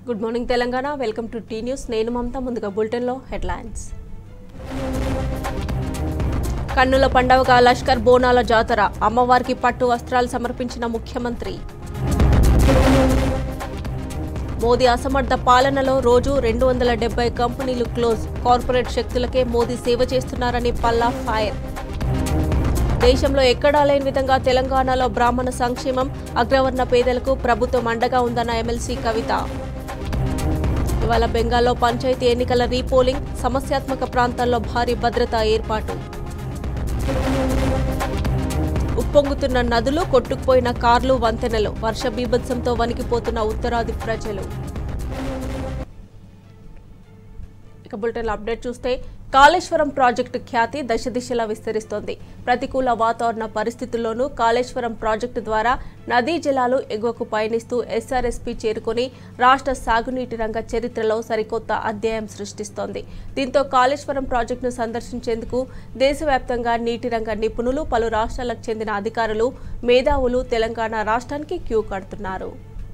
good morning Telangana welcome to T news నేను మమత ముందుగా బులెటిన్లో హెడ్లైన్స్ కన్నుల పండవగా లష్కర్ బోనాల జాతర అమ్మవారికి పట్టు వస్త్రాలు సమర్పించిన ముఖ్యమంత్రి మోదీ అసమర్థ పాలనలో రోజు రెండు వందల డెబ్బై కంపెనీలు క్లోజ్ కార్పొరేట్ శక్తులకే మోదీ సేవ చేస్తున్నారని పల్లా ఫైర్ దేశంలో ఎక్కడా లేని విధంగా తెలంగాణలో బ్రాహ్మణ సంక్షేమం అగ్రవర్ణ పేదలకు ప్రభుత్వం అండగా ఉందన్న ఎమ్మెల్సీ కవిత ఇవాళ బెంగాల్లో పంచాయతీ ఎన్నికల రీపోలింగ్ సమస్యాత్మక ప్రాంతాల్లో భారీ భద్రతా ఏర్పాటు ఉప్పొంగుతున్న నదులు కొట్టుకుపోయిన కార్లు వంతెనలు వర్ష బీభత్సంతో వణికిపోతున్న ఉత్తరాది ప్రజలు ఇక బులెటిన్ అప్డేట్ చూస్తే కాళేశ్వరం ప్రాజెక్టు ఖ్యాతి దశ దిశలా విస్తరిస్తోంది ప్రతికూల వాతావరణ పరిస్థితుల్లోనూ కాళేశ్వరం ప్రాజెక్టు ద్వారా నదీ జలాలు ఎగువకు పయనిస్తూ ఎస్ఆర్ఎస్పీ చేరుకొని రాష్ట్ర సాగునీటి రంగ చరిత్రలో సరికొత్త అధ్యాయం సృష్టిస్తోంది దీంతో కాళేశ్వరం ప్రాజెక్టును సందర్శించేందుకు దేశవ్యాప్తంగా నీటి రంగ నిపుణులు పలు రాష్ట్రాలకు చెందిన అధికారులు మేధావులు తెలంగాణ రాష్ట్రానికి క్యూ కడుతున్నారు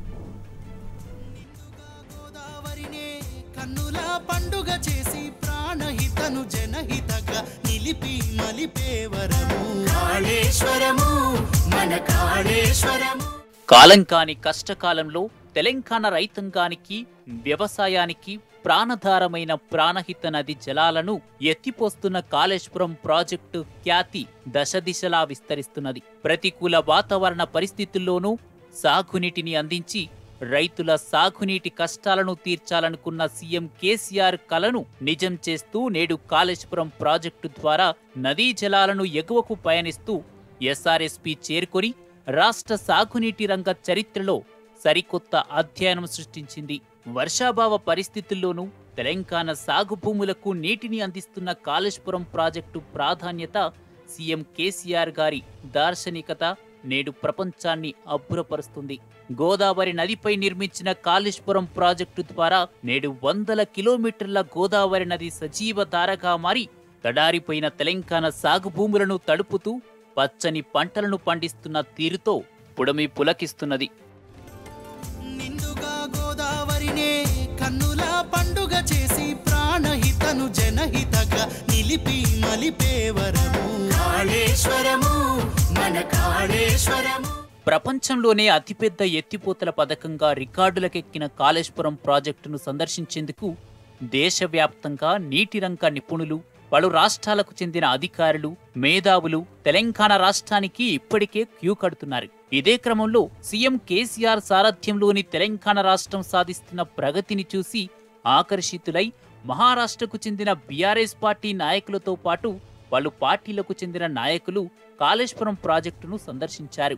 గోదావరినే కన్నుల పండుగ చేసి ప్రాణహితను జనహితగా నిలిపి మలిపేవరము కాళేశ్వరము మన కాళేశ్వరము కాలం కాని కష్టకాలంలో తెలంగాణ రైతాంగానికి వ్యవసాయానికి ప్రాణధారమైన ప్రాణహిత నది జలాలను ఎత్తిపోస్తున్న కాళేశ్వరం ప్రాజెక్టు ఖ్యాతి దశ దిశలా విస్తరిస్తున్నది ప్రతికూల వాతావరణ పరిస్థితుల్లోనూ సాగునీటిని అందించి రైతుల సాగునీటి కష్టాలను తీర్చాలనుకున్న సీఎం కేసీఆర్ కలను నిజం చేస్తూ నేడు కాళేశ్వరం ప్రాజెక్టు ద్వారా నదీ జలాలను ఎగువకు పయనిస్తూ ఎస్ఆర్ఎస్పీ చేరుకొని రాష్ట్ర సాగునీటి రంగ చరిత్రలో సరికొత్త అధ్యయనం సృష్టించింది వర్షాభావ పరిస్థితుల్లోనూ తెలంగాణ సాగు భూములకు నీటిని అందిస్తున్న కాళేశ్వరం ప్రాజెక్టు ప్రాధాన్యత సీఎం కేసీఆర్ గారి దార్శనికత నేడు ప్రపంచాన్ని అబ్బురపరుస్తుంది గోదావరి నదిపై నిర్మించిన కాళేశ్వరం ప్రాజెక్టు ద్వారా నేడు వందల కిలోమీటర్ల గోదావరి నది సజీవ ధారగా మారి తడారిపోయిన తెలంగాణ సాగు భూములను తడుపుతూ పచ్చని పంటలను పండిస్తున్న తీరుతో పుడమి పులకిస్తున్నది నిండుగా గోదావరినే కన్నుల పండుగ చేసి ప్రాణహితను జనహితగా నిలిపి మలిపేవరము కాళేశ్వరము మన కాళేశ్వరము ప్రపంచంలోనే అతిపెద్ద ఎత్తిపోతల పథకంగా రికార్డులకెక్కిన కాళేశ్వరం ప్రాజెక్టును సందర్శించేందుకు దేశవ్యాప్తంగా నీటి రంగ నిపుణులు పలు రాష్ట్రాలకు చెందిన అధికారులు మేధావులు తెలంగాణ రాష్ట్రానికి ఇప్పటికే క్యూ కడుతున్నారు ఇదే క్రమంలో సీఎం కేసీఆర్ సారథ్యంలోని తెలంగాణ రాష్ట్రం సాధిస్తున్న ప్రగతిని చూసి ఆకర్షితులై మహారాష్ట్రకు చెందిన బీఆర్ఎస్ పార్టీ నాయకులతో పాటు పలు పార్టీలకు చెందిన నాయకులు కాళేశ్వరం ప్రాజెక్టును సందర్శించారు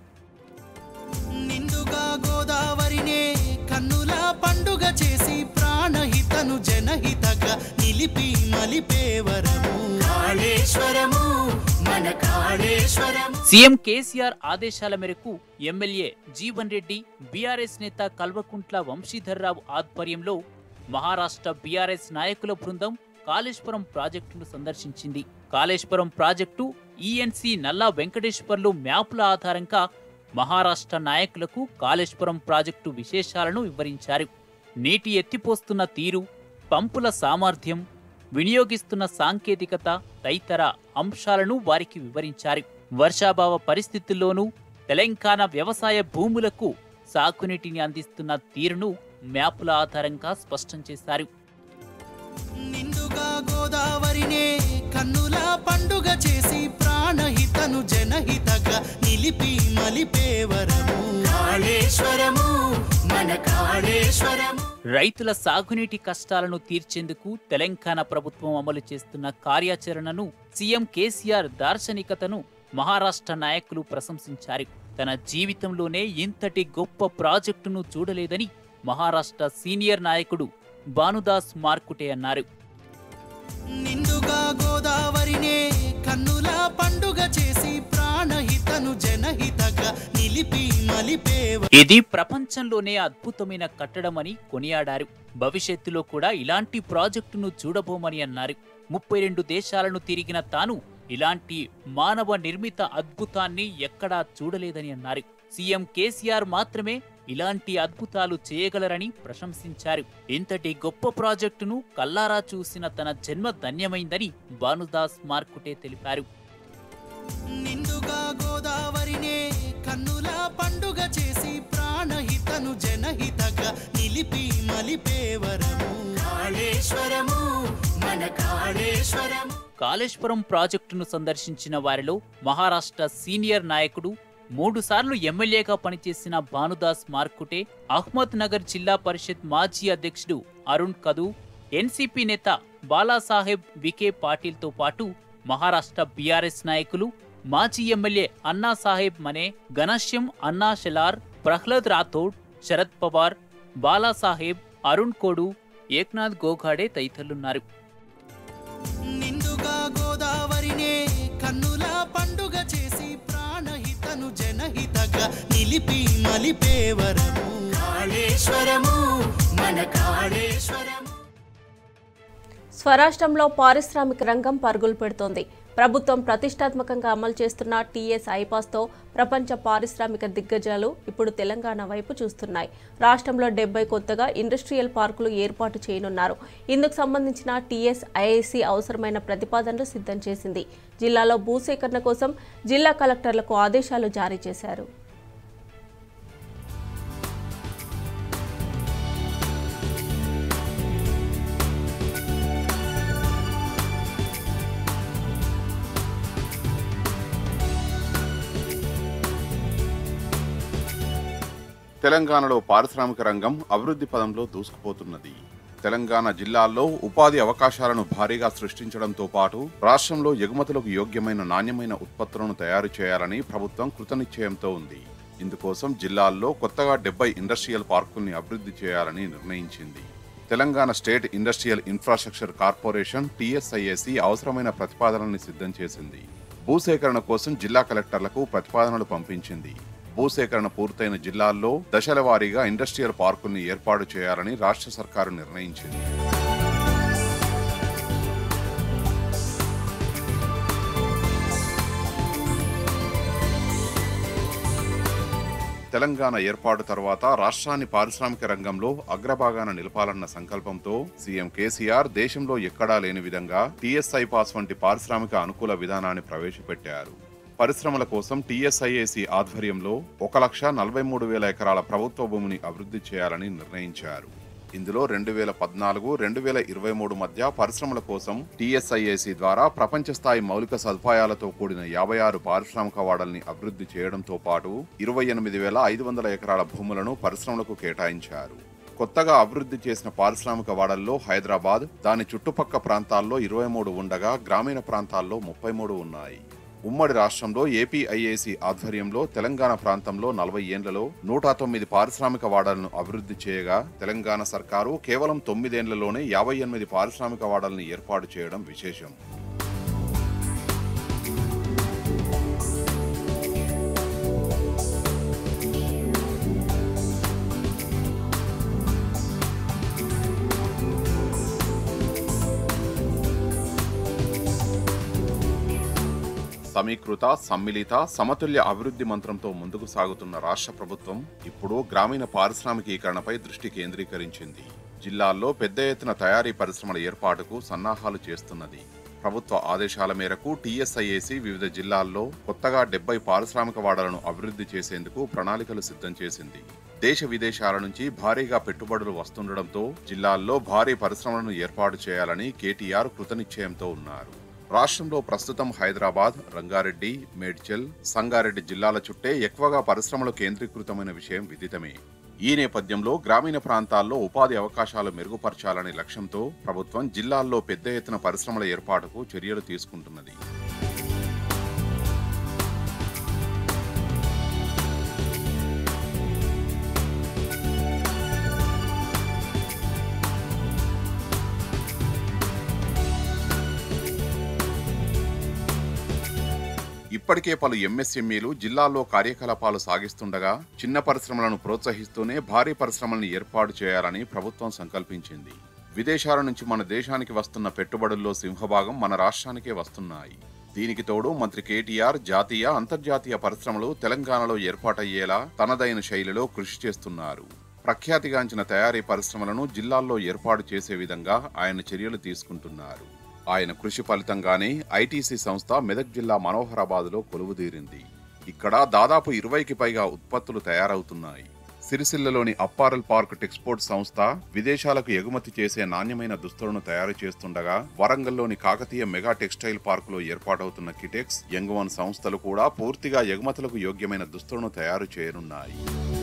నిండుగా గోదావరినే కన్నుల పండుగ చేసి ప్రాణహితను జనహితగా నిలిపి మలిపేవరము కాళేశ్వరము మన కాళేశ్వరము సీఎం కేసీఆర్ ఆదేశాల మేరకు ఎమ్మెల్యే జీవన్ రెడ్డి బీఆర్ఎస్ నేత కల్వకుంట్ల వంశీధర్రావు ఆధ్వర్యంలో మహారాష్ట్ర బీఆర్ఎస్ నాయకుల బృందం కాళేశ్వరం ప్రాజెక్టును సందర్శించింది కాళేశ్వరం ప్రాజెక్టు ఈఎన్సీ నల్లా వెంకటేశ్వర్లు మ్యాపుల ఆధారంగా మహారాష్ట్ర నాయకులకు కాళేశ్వరం ప్రాజెక్టు విశేషాలను వివరించారు నీటి ఎత్తిపోస్తున్న తీరు పంపుల సామర్థ్యం వినియోగిస్తున్న సాంకేతికత తదితర అంశాలను వారికి వివరించారు వర్షాభావ పరిస్థితుల్లోనూ తెలంగాణ వ్యవసాయ భూములకు సాగునీటిని అందిస్తున్న తీరును మ్యాపుల ఆధారంగా స్పష్టం చేశారు నిండుగా గోదావరినే కన్నుల పండుగ చేసి ప్రాణహితను జనహితగా నిలిపి మలిపేవరము కాళేశ్వరము మన కాళేశ్వరము రైతుల సాగునీటి కష్టాలను తీర్చేందుకు తెలంగాణ ప్రభుత్వం అమలు చేస్తున్న కార్యాచరణను సీఎం కేసీఆర్ దార్శనికతను మహారాష్ట్ర నాయకులు ప్రశంసించారు తన జీవితంలోనే ఇంతటి గొప్ప ప్రాజెక్టును చూడలేదని మహారాష్ట్ర సీనియర్ నాయకుడు భానుదాస్ మార్కుటే అన్నారు నిండుగా గోదావరినే కన్నుల పండుగ చేసి ప్రాణహితను జనహితగా నిలిపి మలిపేవ ఇది ప్రపంచంలోనే అద్భుతమైన కట్టడమని కొనియాడారు భవిష్యత్తులో కూడా ఇలాంటి ప్రాజెక్టును చూడబోమని అన్నారు ముప్పై రెండు దేశాలను తిరిగిన తాను ఇలాంటి మానవ నిర్మిత అద్భుతాన్ని ఎక్కడా చూడలేదని అన్నారు సీఎం కేసీఆర్ మాత్రమే ఇలాంటి అద్భుతాలు చేయగలరని ప్రశంసించారు ఇంతటి గొప్ప ప్రాజెక్టును కల్లారా చూసిన తన జన్మ ధన్యమైందని భానుదాస్ మార్కుటే తెలిపారు నిండుగా గోదావరినే కన్నుల పండుగ చేసి ప్రాణహితను జనహితగా నిలిపి మలిపేవరము కాళేశ్వరము మన కాళేశ్వరము కాళేశ్వరం ప్రాజెక్టును సందర్శించిన వారిలో మహారాష్ట్ర సీనియర్ నాయకుడు మూడుసార్లు ఎమ్మెల్యేగా పనిచేసిన భానుదాస్ మార్కుటే అహ్మద్ నగర్ జిల్లా పరిషత్ మాజీ అధ్యక్షుడు అరుణ్ కదూ ఎన్సీపీ నేత బాలాసాహెబ్ వికే పాటిల్తో పాటు మహారాష్ట్ర బీఆర్ఎస్ నాయకులు మాజీ ఎమ్మెల్యే అన్నా సాహెబ్ మనే ఘనశ్యం అన్నా షెలార్ ప్రహ్లాద్ రాథోడ్ శరద్ పవార్ బాలాసాహెబ్ అరుణ్ కోడు ఏక్నాథ్ గోఖాడే తదితరులున్నారు నిండుగా గోదావరినే కన్నుల పండుగ చేసి ప్రాణహితను జనహితగా నిలిపి మలిపేవరము కాళేశ్వరము మన కాళేశ్వరము స్వరాష్ట్రంలో పారిశ్రామిక రంగం పరుగులు పెడుతోంది ప్రభుత్వం ప్రతిష్టాత్మకంగా అమలు చేస్తున్న టీఎస్ ఐపాస్తో ప్రపంచ పారిశ్రామిక దిగ్గజాలు ఇప్పుడు తెలంగాణ వైపు చూస్తున్నాయి రాష్ట్రంలో డెబ్బై కొత్తగా ఇండస్ట్రియల్ పార్కులు ఏర్పాటు చేయనున్నారు ఇందుకు సంబంధించిన టీఎస్ ఐఐసి అవసరమైన ప్రతిపాదనలు సిద్ధం చేసింది జిల్లాలో భూసేకరణ కోసం జిల్లా కలెక్టర్లకు ఆదేశాలు జారీ చేశారు తెలంగాణలో పారిశ్రామిక రంగం అభివృద్ధి పదంలో దూసుకుపోతున్నది తెలంగాణ జిల్లాల్లో ఉపాధి అవకాశాలను భారీగా సృష్టించడంతో పాటు రాష్ట్రంలో ఎగుమతులకు యోగ్యమైన నాణ్యమైన ఉత్పత్తులను తయారు చేయాలని ప్రభుత్వం కృతనిశ్చయంతో ఉంది ఇందుకోసం జిల్లాల్లో కొత్తగా డెబ్బై ఇండస్ట్రియల్ పార్కుల్ని అభివృద్ధి చేయాలని నిర్ణయించింది Telangana state industrial infrastructure corporation TSIAC అవసరమైన ప్రతిపాదనల్ని సిద్ధం చేసింది భూసేకరణ కోసం జిల్లా కలెక్టర్లకు ప్రతిపాదనలు పంపించింది భూసేకరణ పూర్తయిన జిల్లాల్లో దశల వారీగా ఇండస్ట్రియల్ పార్కుల్ని ఏర్పాటు చేయాలని రాష్ట్ర సర్కారు నిర్ణయించింది తెలంగాణ ఏర్పాటు తర్వాత రాష్ట్రాన్ని పారిశ్రామిక రంగంలో అగ్రభాగాన నిలపాలన్న సంకల్పంతో సీఎం కేసీఆర్ దేశంలో ఎక్కడా లేని విధంగా టీఎస్ఐ పాస్ వంటి పారిశ్రామిక అనుకూల విధానాన్ని ప్రవేశపెట్టారు పరిశ్రమల కోసం టీఎస్ఐఏసి ఆధ్వర్యంలో ఒక లక్ష నలభై మూడు వేల ఎకరాల ప్రభుత్వ భూమిని అభివృద్ధి చేయాలని నిర్ణయించారు ఇందులో రెండు వేల పద్నాలుగు రెండు వేల ఇరవై మూడు మధ్య పరిశ్రమల కోసం టీఎస్ఐఏసి ద్వారా ప్రపంచ స్థాయి మౌలిక సదుపాయాలతో కూడిన యాభై ఆరు పారిశ్రామిక వాడల్ని అభివృద్ధి చేయడంతో పాటు ఇరవై ఎనిమిది వేల ఐదు వందల ఎకరాల భూములను పరిశ్రమలకు కేటాయించారు కొత్తగా అభివృద్ధి చేసిన పారిశ్రామిక వాడల్లో హైదరాబాద్ దాని చుట్టుపక్క ప్రాంతాల్లో ఇరవై మూడు ఉండగా గ్రామీణ ప్రాంతాల్లో ముప్పై మూడు ఉన్నాయి ఉమ్మడి రాష్ట్రంలో ఏపీఐఏసి ఆధ్వర్యంలో తెలంగాణ ప్రాంతంలో నలభై ఏండ్లలో నూట తొమ్మిది పారిశ్రామిక వాడలను అభివృద్ధి చేయగా తెలంగాణ సర్కారు కేవలం తొమ్మిదేండ్లలోనే యాభై ఎనిమిది పారిశ్రామిక వాడల్ని ఏర్పాటు చేయడం విశేషం సమీకృత సమ్మిళిత సమతుల్య అభివృద్ధి మంత్రంతో ముందుకు సాగుతున్న రాష్ట్ర ప్రభుత్వం ఇప్పుడు గ్రామీణ పారిశ్రామికీకరణపై దృష్టి కేంద్రీకరించింది జిల్లాల్లో పెద్ద ఎత్తున తయారీ పరిశ్రమల ఏర్పాటుకు సన్నాహాలు చేస్తున్నది ప్రభుత్వ ఆదేశాల మేరకు టీఎస్ఐఏసి వివిధ జిల్లాల్లో కొత్తగా డెబ్బై పారిశ్రామిక వాడలను అభివృద్ధి చేసేందుకు ప్రణాళికలు సిద్ధం చేసింది దేశ విదేశాల నుంచి భారీగా పెట్టుబడులు వస్తుండటంతో జిల్లాల్లో భారీ పరిశ్రమలను ఏర్పాటు చేయాలని కేటీఆర్ కృతనిశ్చయంతో ఉన్నారు రాష్ట్రంలో ప్రస్తుతం హైదరాబాద్ రంగారెడ్డి మేడ్చల్ సంగారెడ్డి జిల్లాల చుట్టే ఎక్కువగా పరిశ్రమలు కేంద్రీకృతమైన విషయం విదితమే ఈ నేపథ్యంలో గ్రామీణ ప్రాంతాల్లో ఉపాధి అవకాశాలు మెరుగుపరచాలనే లక్ష్యంతో ప్రభుత్వం జిల్లాల్లో పెద్ద ఎత్తున పరిశ్రమల ఏర్పాటుకు చర్యలు తీసుకుంటున్నది ఇప్పటికే పలు ఎంఎస్ఎంఈలు జిల్లాల్లో కార్యకలాపాలు సాగిస్తుండగా చిన్న పరిశ్రమలను ప్రోత్సహిస్తూనే భారీ పరిశ్రమలను ఏర్పాటు చేయాలని ప్రభుత్వం సంకల్పించింది విదేశాల నుంచి మన దేశానికి వస్తున్న పెట్టుబడుల్లో సింహభాగం మన రాష్ట్రానికే వస్తున్నాయి దీనికి తోడు మంత్రి కేటీఆర్ జాతీయ అంతర్జాతీయ పరిశ్రమలు తెలంగాణలో ఏర్పాటయ్యేలా తనదైన శైలిలో కృషి చేస్తున్నారు ప్రఖ్యాతిగాంచిన తయారీ పరిశ్రమలను జిల్లాల్లో ఏర్పాటు చేసే విధంగా ఆయన చర్యలు తీసుకుంటున్నారు ఆయన కృషి ఫలితంగానే ఐటీసీ సంస్థ మెదక్ జిల్లా మనోహరాబాద్లో కొలువుదీరింది ఇక్కడ దాదాపు ఇరవైకి పైగా ఉత్పత్తులు తయారవుతున్నాయి సిరిసిల్లలోని అప్పారల్ పార్క్ టెక్స్పోర్ట్ సంస్థ విదేశాలకు ఎగుమతి చేసే నాణ్యమైన దుస్తులను తయారు చేస్తుండగా వరంగల్లోని కాకతీయ మెగా టెక్స్టైల్ పార్కులో ఏర్పాటవుతున్న కిటెక్స్ యంగవన్ సంస్థలు కూడా పూర్తిగా ఎగుమతులకు యోగ్యమైన దుస్తులను తయారు చేయనున్నాయి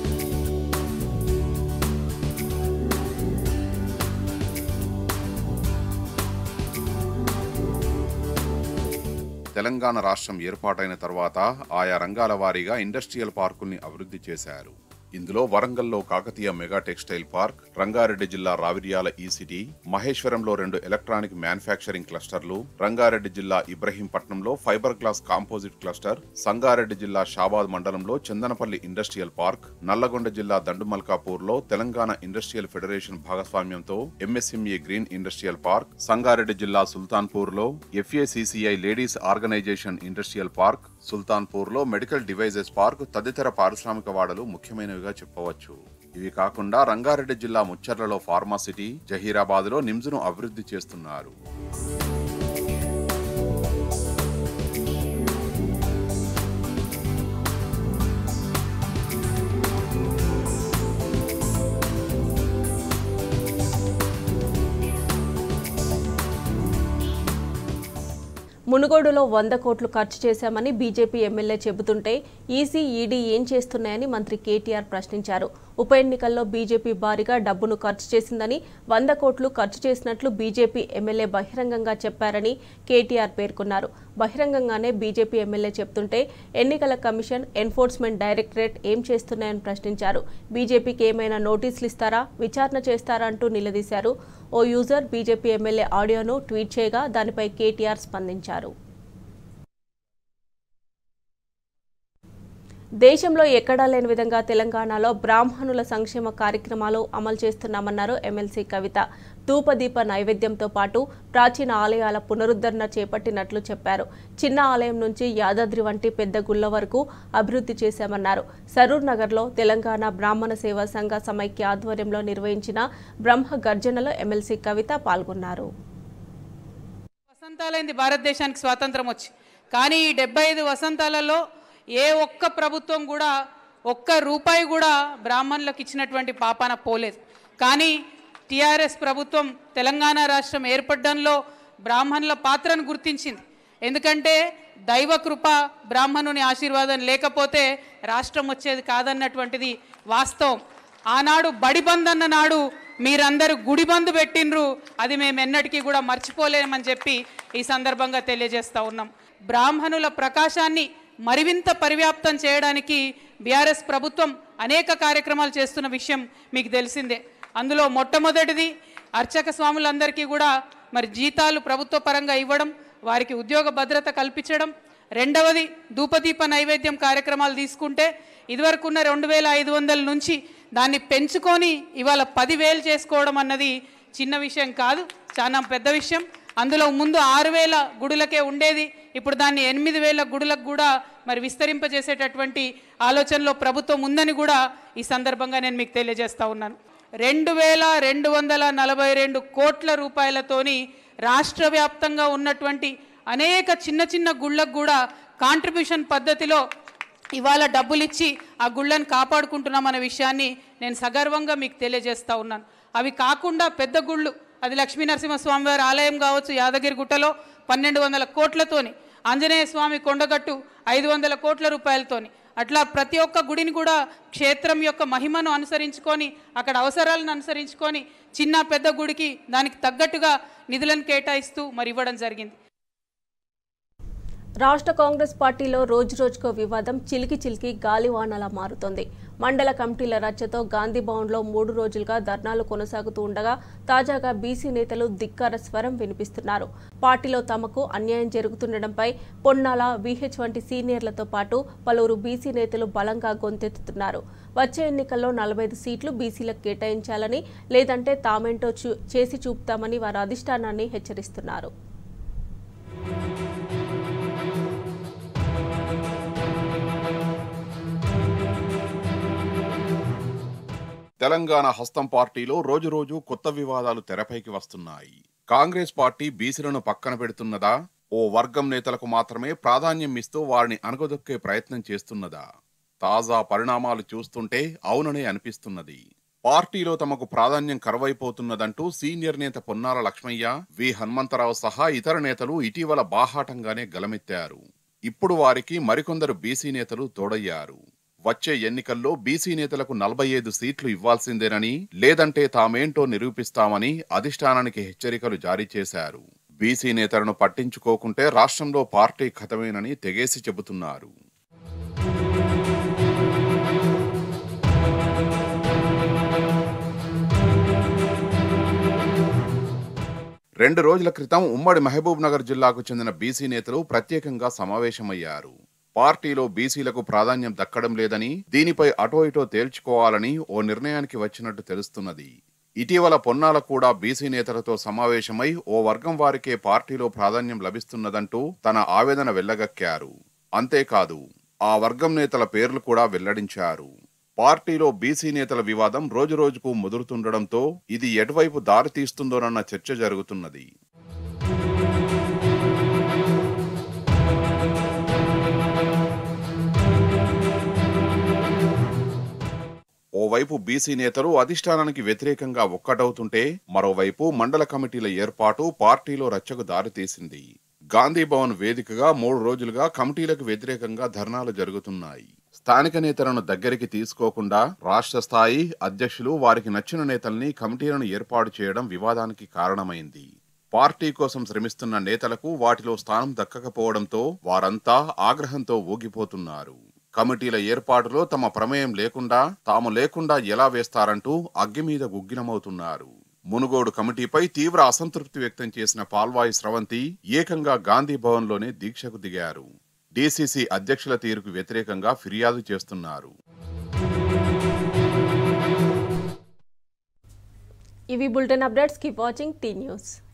తెలంగాణ రాష్ట్రం ఏర్పాటైన తర్వాత ఆయా రంగాల వారీగా ఇండస్ట్రియల్ పార్కుల్ని అభివృద్ధి చేశారు ఇందులో వరంగల్లో Kakatiya mega textile park Rangareddy జిల్లా రావిర్యాల ఈసిటీ మహేశ్వరంలో రెండు ఎలక్ట్రానిక్ మ్యానుఫ్యాక్చరింగ్ క్లస్టర్లు రంగారెడ్డి జిల్లా ఇబ్రహీంపట్నంలో fibre glass composite cluster Sangareddy జిల్లా షాబాద్ మండలంలో చందనపల్లి ఇండస్ట్రియల్ పార్క్ నల్లగొండ జిల్లా దండుమల్కాపూర్లో తెలంగాణ ఇండస్ట్రియల్ ఫెడరేషన్ భాగస్వామ్యంతో MSME green industrial park Sangareddy జిల్లా సుల్తాన్పూర్లో FACCI ladies organisation industrial park సుల్తాన్పూర్లో మెడికల్ డివైజెస్ పార్క్ తదితర పారిశ్రామిక వాడలు ముఖ్యమైనవిగా చెప్పవచ్చు ఇవి కాకుండా రంగారెడ్డి జిల్లా ముచ్చర్లలో ఫార్మాసిటీ జహీరాబాద్లో నిమ్స్ను అభివృద్ధి చేస్తున్నారు మునుగోడులో వంద కోట్లు ఖర్చు చేశామని బీజేపీ ఎమ్మెల్యే చెబుతుంటే ఈసీ ఈడీ ఏం చేస్తున్నాయని మంత్రి కేటీఆర్ ప్రశ్నించారు ఉప ఎన్నికల్లో బీజేపీ భారీగా డబ్బును ఖర్చు చేసిందని వంద కోట్లు ఖర్చు చేసినట్లు బీజేపీ ఎమ్మెల్యే బహిరంగంగా చెప్పారని కేటీఆర్ పేర్కొన్నారు బహిరంగంగానే బీజేపీ ఎమ్మెల్యే చెప్తుంటే ఎన్నికల కమిషన్ ఎన్ఫోర్స్మెంట్ డైరెక్టరేట్ ఏం చేస్తున్నాయని ప్రశ్నించారు బీజేపీకి ఏమైనా నోటీసులు ఇస్తారా విచారణ చేస్తారా అంటూ నిలదీశారు ఓ యూజర్ బీజేపీ ఎమ్మెల్యే ఆడియోను ట్వీట్ చేయగా దానిపై కేటీఆర్ స్పందించారు దేశంలో ఎక్కడా లేని విధంగా తెలంగాణలో బ్రాహ్మణుల సంక్షేమ కార్యక్రమాలు అమలు చేస్తున్నామన్నారు ఎమ్మెల్సీ కవిత ధూపదీప నైవేద్యంతో పాటు ప్రాచీన ఆలయాల పునరుద్ధరణ చేపట్టినట్లు చెప్పారు చిన్న ఆలయం నుంచి యాదాద్రి వంటి పెద్ద గుళ్ళ వరకు అభివృద్ధి చేశామన్నారు సరూర్ నగర్లో తెలంగాణ బ్రాహ్మణ సేవా సంఘ సమైక్య ఆధ్వర్యంలో నిర్వహించిన బ్రహ్మ గర్జనలో ఎమ్మెల్సీ కవిత పాల్గొన్నారు వసంతాలైంది భారతదేశానికి స్వాతంత్రం వచ్చి కానీ ఈ డెబ్బై ఐదు వసంతాలలో ఏ ఒక్క ప్రభుత్వం కూడా ఒక్క రూపాయి కూడా బ్రాహ్మణులకు ఇచ్చినటువంటి పాపాన పోలేదు కానీ టీఆర్ఎస్ ప్రభుత్వం తెలంగాణ రాష్ట్రం ఏర్పడడంలో బ్రాహ్మణుల పాత్రను గుర్తించింది ఎందుకంటే దైవ కృప బ్రాహ్మణుని ఆశీర్వాదం లేకపోతే రాష్ట్రం వచ్చేది కాదన్నటువంటిది వాస్తవం ఆనాడు బడిబంద్ అన్న నాడు మీరందరూ గుడి బంద్ పెట్టినరు అది మేము ఎన్నటికీ కూడా మర్చిపోలేమని చెప్పి ఈ సందర్భంగా తెలియజేస్తా ఉన్నాం బ్రాహ్మణుల ప్రకాశాన్ని మరివింత పరివ్యాప్తం చేయడానికి బీఆర్ఎస్ ప్రభుత్వం అనేక కార్యక్రమాలు చేస్తున్న విషయం మీకు తెలిసిందే అందులో మొట్టమొదటిది అర్చక స్వాములందరికీ కూడా మరి జీతాలు ప్రభుత్వ పరంగా ఇవ్వడం వారికి ఉద్యోగ భద్రత కల్పించడం రెండవది ధూపదీప నైవేద్యం కార్యక్రమాలు తీసుకుంటే ఇదివరకున్న రెండు వేల ఐదు వందల నుంచి దాన్ని పెంచుకొని ఇవాళ పదివేలు చేసుకోవడం అన్నది చిన్న విషయం కాదు చాలా పెద్ద విషయం అందులో ముందు ఆరు వేల గుడులకే ఉండేది ఇప్పుడు దాన్ని ఎనిమిది వేల గుడులకు కూడా మరి విస్తరింపజేసేటటువంటి ఆలోచనలో ప్రభుత్వం ఉందని కూడా ఈ సందర్భంగా నేను మీకు తెలియజేస్తా ఉన్నాను రెండు వేల రెండు వందల నలభై రెండు కోట్ల రూపాయలతోని రాష్ట్ర వ్యాప్తంగా ఉన్నటువంటి అనేక చిన్న చిన్న గుళ్ళకు కూడా కాంట్రిబ్యూషన్ పద్ధతిలో ఇవాళ డబ్బులు ఇచ్చి ఆ గుళ్ళని కాపాడుకుంటున్నామనే విషయాన్ని నేను సగర్వంగా మీకు తెలియజేస్తా ఉన్నాను అవి కాకుండా పెద్ద గుళ్ళు అది లక్ష్మీ నరసింహస్వామి వారి ఆలయం కావచ్చు యాదగిరి గుట్టలో పన్నెండు వందల కోట్లతోని ఆంజనేయ స్వామి కొండగట్టు ఐదు వందల కోట్ల రూపాయలతోని అట్లా ప్రతి ఒక్క గుడిని కూడా క్షేత్రం యొక్క మహిమను అనుసరించుకొని అక్కడ అవసరాలను అనుసరించుకొని చిన్న పెద్ద గుడికి దానికి తగ్గట్టుగా నిధులను కేటాయిస్తూ మరి ఇవ్వడం జరిగింది రాష్ట్ర కాంగ్రెస్ పార్టీలో రోజు రోజుకో వివాదం చిలికి చిలికి గాలివానలా మారుతోంది మండల కమిటీల రచ్చతో గాంధీ భవన్లో మూడు రోజులుగా ధర్నాలు కొనసాగుతూ ఉండగా తాజాగా బీసీ నేతలు ధిక్కార స్వరం వినిపిస్తున్నారు పార్టీలో తమకు అన్యాయం జరుగుతుండటంపై పొన్నాల విహెచ్ వంటి సీనియర్లతో పాటు పలువురు బీసీ నేతలు బలంగా గొంతెత్తుతున్నారు వచ్చే ఎన్నికల్లో నలభై ఐదు సీట్లు బీసీలకు కేటాయించాలని లేదంటే తామేంటో చూ చేసి చూపుతామని వారు అధిష్టానాన్ని హెచ్చరిస్తున్నారు తెలంగాణ హస్తం పార్టీలో రోజురోజు కొత్త వివాదాలు తెరపైకి వస్తున్నాయి కాంగ్రెస్ పార్టీ బీసీలను పక్కన పెడుతున్నదా ఓ వర్గం నేతలకు మాత్రమే ప్రాధాన్యం ఇస్తూ వారిని అణగదొక్కే ప్రయత్నం చేస్తున్నదా తాజా పరిణామాలు చూస్తుంటే అవుననే అనిపిస్తున్నది పార్టీలో తమకు ప్రాధాన్యం కరువైపోతున్నదంటూ సీనియర్ నేత పొన్నాల లక్ష్మయ్య వి హనుమంతరావు సహా ఇతర నేతలు ఇటీవల బాహాటంగానే గలమెత్తారు ఇప్పుడు వారికి మరికొందరు బీసీ నేతలు తోడయ్యారు వచ్చే ఎన్నికల్లో బీసీ నేతలకు నలభై ఐదు సీట్లు ఇవ్వాల్సిందేనని లేదంటే తామేంటో నిరూపిస్తామని అధిష్టానానికి హెచ్చరికలు జారీ చేశారు బీసీ నేతలను పట్టించుకోకుంటే రాష్ట్రంలో పార్టీ ఖతమేనని తెగేసి చెబుతున్నారు రెండు రోజుల క్రితం ఉమ్మడి మహబూబ్ నగర్ జిల్లాకు చెందిన బీసీ నేతలు ప్రత్యేకంగా సమావేశమయ్యారు పార్టీలో బీసీలకు ప్రాధాన్యం దక్కడం లేదని దీనిపై అటో ఇటో తేల్చుకోవాలని ఓ నిర్ణయానికి వచ్చినట్టు తెలుస్తున్నది ఇటీవల పొన్నాల కూడా బీసీ నేతలతో సమావేశమై ఓ వర్గం వారికే పార్టీలో ప్రాధాన్యం లభిస్తున్నదంటూ తన ఆవేదన వెళ్లగక్కారు అంతేకాదు ఆ వర్గం నేతల పేర్లు కూడా వెల్లడించారు పార్టీలో బీసీ నేతల వివాదం రోజురోజుకు ముదురుతుండడంతో ఇది ఎటువైపు దారి తీస్తుందోనన్న చర్చ జరుగుతున్నది ఓవైపు బీసీ నేతలు అధిష్టానానికి వ్యతిరేకంగా ఒక్కటవుతుంటే మరోవైపు మండల కమిటీల ఏర్పాటు పార్టీలో రచ్చకు దారితీసింది గాంధీ భవన్ వేదికగా మూడు రోజులుగా కమిటీలకు వ్యతిరేకంగా ధర్నాలు జరుగుతున్నాయి స్థానిక నేతలను దగ్గరికి తీసుకోకుండా రాష్ట్ర స్థాయి అధ్యక్షులు వారికి నచ్చిన నేతల్ని కమిటీలను ఏర్పాటు చేయడం వివాదానికి కారణమైంది పార్టీ కోసం శ్రమిస్తున్న నేతలకు వాటిలో స్థానం దక్కకపోవడంతో వారంతా ఆగ్రహంతో ఊగిపోతున్నారు కమిటీల ఏర్పాటులో తమ ప్రమేయం లేకుండా తాము లేకుండా ఎలా వేస్తారంటూ అగ్గి మీద గుగ్గిలమవుతున్నారు మునుగోడు కమిటీపై తీవ్ర అసంతృప్తి వ్యక్తం చేసిన పాల్వాయి స్రవంతి ఏకంగా గాంధీ భవన్లోనే దీక్షకు దిగారు డీసీసీ అధ్యక్షుల తీరుకు వ్యతిరేకంగా ఫిర్యాదు చేస్తున్నారు ఇవి bulletin updates keep watching T news